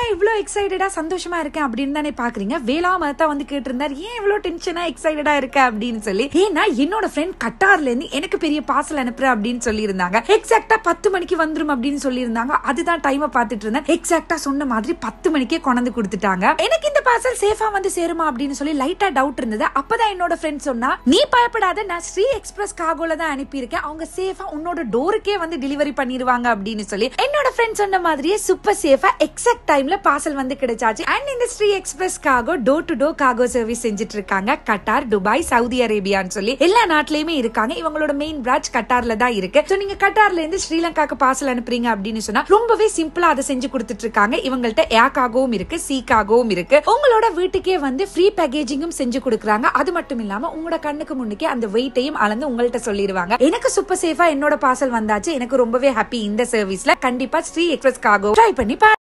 ஏன் இவ்வளோ எக்ஸைட்டடா சந்தோஷமா இருக்கேன் அப்படின்னு தானே பாக்குறீங்க வேளாம தான் வந்து கேட்டிருந்தார் ஏன் இவ்வளோ டென்ஷனா எக்ஸைட்டடா இருக்க அப்படின்னு சொல்லி ஏன்னா என்னோட ஃப்ரெண்ட் கட்டார்ல இருந்து எனக்கு பெரிய பார்சல் அனுப்புற அப்படின்னு சொல்லியிருந்தாங்க எக்ஸாக்டா பத்து மணிக்கு வந்துரும் அப்படின்னு சொல்லியிருந்தாங்க அதுதான் டைமை பார்த்துட்டு இருந்தேன் எக்ஸாக்டா சொன்ன மாதிரி பத்து மணிக்கே கொண்டு கொடுத்துட்டாங்க எனக்கு இந்த பார்சல் சேஃபா வந்து சேருமா அப்படின்னு சொல்லி லைட்டா டவுட் இருந்தது அப்பதான் என்னோட ஃப்ரெண்ட் சொன்னா நீ பயப்படாத நான் ஸ்ரீ எக்ஸ்பிரஸ் காகோல தான் அனுப்பியிருக்கேன் அவங்க சேஃபா உன்னோட டோருக்கே வந்து டெலிவரி பண்ணிருவாங்க அப்படின்னு சொல்லி என்னோட ஃப்ரெண்ட் சொன்ன மாதிரியே சூப்பர் சேஃபா எக்ஸாக்ட் டைம்ல பார்சல் வந்து கிடைச்சாச்சு அண்ட் இந்த Sri express காகோ door to door காகோ service செஞ்சுட்டு இருக்காங்க கட்டார் துபாய் சவுதி அரேபியான்னு சொல்லி எல்லா நாட்டிலயுமே இருக்காங்க இவங்களோட மெயின் பிரான்ச் கட்டார்ல தான் இருக்கு சோ நீங்க கட்டார்ல இருந்து ஸ்ரீலங்காக்கு பார்சல் அனுப்புறீங்க அப்படின்னு சொன்னா ரொம்பவே சிம்பிளா அதை செஞ்சு கொடுத்துட்டு இருக்காங்க இவங்கள்ட்ட ஏர் காகவும் இருக்கு சி காகவும் இருக்கு உங்களோட வீட்டுக்கே வந்து ஃப்ரீ பேக்கேஜிங்கும் செஞ்சு கொடுக்குறாங்க அது மட்டும் இல்லாம உங்களோட கண்ணுக்கு முன்னுக்கே அந்த வெயிட்டையும் அளந்து உங்கள்ட்ட சொல்லிடுவாங்க எனக்கு சூப்பர் சேஃபா என்னோட பார்சல் வந்தாச்சு எனக்கு ரொம்பவே ஹாப்பி இந்த சர்வீஸ்ல கண்டிப்பா ஸ்ரீ எக்ஸ்பிரஸ் காகோ ட்ரை பண்ணி பாருங்க